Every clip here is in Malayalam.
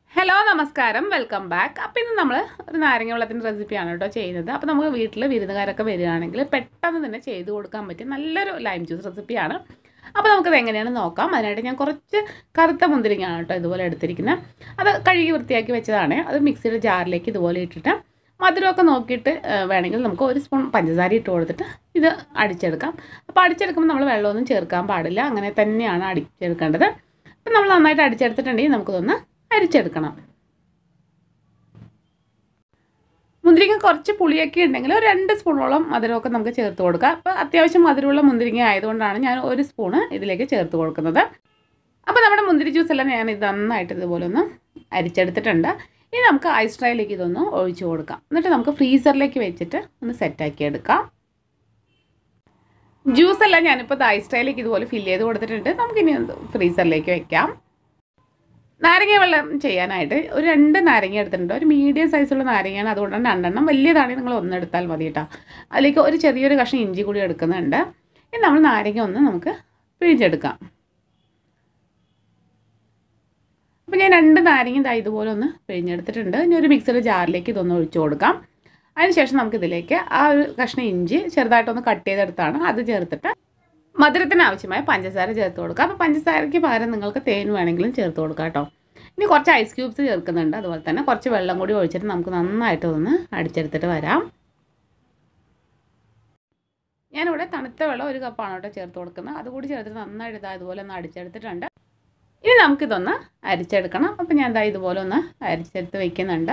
ഹലോ നമസ്കാരം വെൽക്കം ബാക്ക് അപ്പോൾ ഇന്ന് നമ്മൾ ഒരു നാരങ്ങ വെള്ളത്തിൻ്റെ റെസിപ്പിയാണ് കേട്ടോ ചെയ്യുന്നത് അപ്പോൾ നമുക്ക് വീട്ടിൽ വിരുന്നുകാരൊക്കെ വരികയാണെങ്കിൽ പെട്ടെന്ന് തന്നെ ചെയ്ത് കൊടുക്കാൻ പറ്റിയ നല്ലൊരു ലൈം ജ്യൂസ് റെസിപ്പിയാണ് അപ്പോൾ നമുക്കത് എങ്ങനെയാണ് നോക്കാം അതിനായിട്ട് ഞാൻ കുറച്ച് കറുത്ത മുന്തിരിങ്ങയാണ് കേട്ടോ ഇതുപോലെ എടുത്തിരിക്കുന്നത് അത് കഴുകി വൃത്തിയാക്കി വെച്ചതാണ് അത് മിക്സിയുടെ ജാറിലേക്ക് ഇതുപോലെ ഇട്ടിട്ട് മധുരമൊക്കെ നോക്കിയിട്ട് ആ, വേണമെങ്കിൽ നമുക്ക് ഒരു സ്പൂൺ പഞ്ചസാര ഇട്ട് കൊടുത്തിട്ട് ഇത് അടിച്ചെടുക്കാം അപ്പോൾ അടിച്ചെടുക്കുമ്പോൾ നമ്മൾ വെള്ളമൊന്നും ചേർക്കാൻ പാടില്ല അങ്ങനെ തന്നെയാണ് അടിച്ചെടുക്കേണ്ടത് അപ്പം നമ്മൾ നന്നായിട്ട് അടിച്ചെടുത്തിട്ടുണ്ടെങ്കിൽ നമുക്കിതൊന്ന് അരിച്ചെടുക്കണം മുന്തിരിങ്ങ കുറച്ച് പുളിയൊക്കെ ഉണ്ടെങ്കിൽ ഒരു രണ്ട് സ്പൂണോളം മധുരമൊക്കെ നമുക്ക് ചേർത്ത് കൊടുക്കാം അപ്പോൾ അത്യാവശ്യം മധുരമുള്ള മുന്തിരിങ്ങ ആയതുകൊണ്ടാണ് ഞാൻ ഒരു സ്പൂണ് ഇതിലേക്ക് ചേർത്ത് കൊടുക്കുന്നത് അപ്പോൾ നമ്മുടെ മുന്തിരി ജ്യൂസ് എല്ലാം ഞാൻ ഇത് നന്നായിട്ട് ഇതുപോലെ ഒന്ന് അരിച്ചെടുത്തിട്ടുണ്ട് ഇനി നമുക്ക് ഐസ് ട്രൈയിലേക്ക് ഇതൊന്ന് ഒഴിച്ചു കൊടുക്കാം എന്നിട്ട് നമുക്ക് ഫ്രീസറിലേക്ക് വെച്ചിട്ട് ഒന്ന് സെറ്റാക്കി എടുക്കാം ജ്യൂസ് എല്ലാം ഞാനിപ്പോൾ ഐസ് ട്രൈയിലേക്ക് ഇതുപോലെ ഫില്ല് ചെയ്ത് കൊടുത്തിട്ടുണ്ട് നമുക്കിനി ഒന്ന് ഫ്രീസറിലേക്ക് വെക്കാം നാരങ്ങ വെള്ളം ചെയ്യാനായിട്ട് ഒരു രണ്ട് നാരങ്ങ എടുത്തിട്ടുണ്ട് ഒരു മീഡിയം സൈസുള്ള നാരങ്ങയാണ് അതുകൊണ്ടാണ് രണ്ടെണ്ണം വലിയതാണെങ്കിൽ നിങ്ങൾ ഒന്നെടുത്താൽ മതി കേട്ടോ അതിലേക്ക് ഒരു ചെറിയൊരു കഷ്ണം ഇഞ്ചി കൂടി എടുക്കുന്നുണ്ട് ഇനി നമ്മൾ നാരങ്ങ ഒന്ന് നമുക്ക് പിഴിഞ്ഞെടുക്കാം അപ്പോൾ ഞാൻ രണ്ട് നാരങ്ങ ഇതാ ഇതുപോലെ ഒന്ന് പിഴിഞ്ഞെടുത്തിട്ടുണ്ട് ഇനി ഒരു മിക്സിയുടെ ജാറിലേക്ക് ഇതൊന്ന് ഒഴിച്ചു കൊടുക്കാം അതിനുശേഷം നമുക്കിതിലേക്ക് ആ ഒരു കഷ്ണം ഇഞ്ചി ചെറുതായിട്ടൊന്ന് കട്ട് ചെയ്തെടുത്താണ് അത് ചേർത്തിട്ട് മധുരത്തിന് ആവശ്യമായ പഞ്ചസാര ചേർത്ത് കൊടുക്കുക അപ്പോൾ പഞ്ചസാരയ്ക്ക് പകരം നിങ്ങൾക്ക് തേൻ വേണമെങ്കിലും ചേർത്ത് കൊടുക്കുക കേട്ടോ ഇനി കുറച്ച് ഐസ് ക്യൂബ്സ് ചേർക്കുന്നുണ്ട് അതുപോലെ തന്നെ കുറച്ച് വെള്ളം കൂടി ഒഴിച്ചിട്ട് നമുക്ക് നന്നായിട്ട് ഒന്ന് അടിച്ചെടുത്തിട്ട് വരാം ഞാനിവിടെ തണുത്ത വെള്ളം ഒരു കപ്പാണ് കേട്ടോ ചേർത്ത് കൊടുക്കുന്നത് അതുകൂടി ചേർത്തിട്ട് നന്നായിട്ട് ഇതാ ഇതുപോലെ ഒന്ന് അടിച്ചെടുത്തിട്ടുണ്ട് ഇനി നമുക്കിതൊന്ന് അരിച്ചെടുക്കണം അപ്പം ഞാൻ ഇതാ ഇതുപോലെ ഒന്ന് അരിച്ചെടുത്ത് വയ്ക്കുന്നുണ്ട്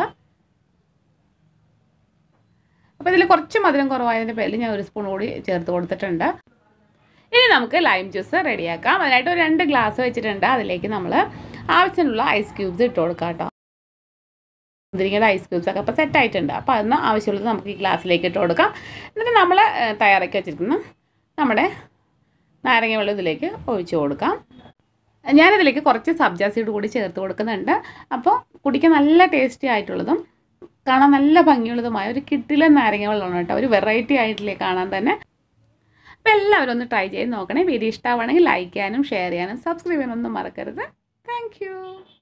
അപ്പോൾ ഇതിൽ കുറച്ച് മധുരം കുറവായതിൻ്റെ പേരിൽ ഞാൻ ഒരു സ്പൂൺ കൂടി ചേർത്ത് കൊടുത്തിട്ടുണ്ട് ഇനി നമുക്ക് ലൈം ജ്യൂസ് റെഡിയാക്കാം അതിനായിട്ട് ഒരു രണ്ട് ഗ്ലാസ് വെച്ചിട്ടുണ്ട് അതിലേക്ക് നമ്മൾ ആവശ്യത്തിനുള്ള ഐസ് ക്യൂബ്സ് ഇട്ട് കൊടുക്കാം കേട്ടോ മുന്തിരിങ്ങയുടെ ഐസ് ക്യൂബ്സ് ഒക്കെ അപ്പോൾ സെറ്റ് ആയിട്ടുണ്ട് അപ്പോൾ അതിന് ആവശ്യമുള്ളത് നമുക്ക് ഈ ഗ്ലാസ്സിലേക്ക് ഇട്ട് കൊടുക്കാം എന്നിട്ട് നമ്മൾ ഏഹ്, തയ്യാറാക്കി വെച്ചിരിക്കുന്ന നമ്മുടെ നാരങ്ങ വെള്ളം ഇതിലേക്ക് ഒഴിച്ചു കൊടുക്കാം ഞാനിതിലേക്ക് കുറച്ച് സബ്ജാ സീഡ് കൂടി ചേർത്ത് കൊടുക്കുന്നുണ്ട് അപ്പോൾ കുടിക്കാൻ നല്ല ടേസ്റ്റി ആയിട്ടുള്ളതും കാണാൻ നല്ല ഭംഗിയുള്ളതുമായ ഒരു കിട്ടിലെ നാരങ്ങ വെള്ളമാണ് കേട്ടോ ഒരു വെറൈറ്റി ആയിട്ടില്ലേ കാണാൻ തന്നെ അപ്പോൾ എല്ലാവരും ഒന്ന് ട്രൈ ചെയ്ത് നോക്കണേ വീഡിയോ ഇഷ്ടമാണെങ്കിൽ ലൈക്ക് ചെയ്യാനും ഷെയർ ചെയ്യാനും സബ്സ്ക്രൈബ് ചെയ്യാനൊന്നും മറക്കരുത് താങ്ക്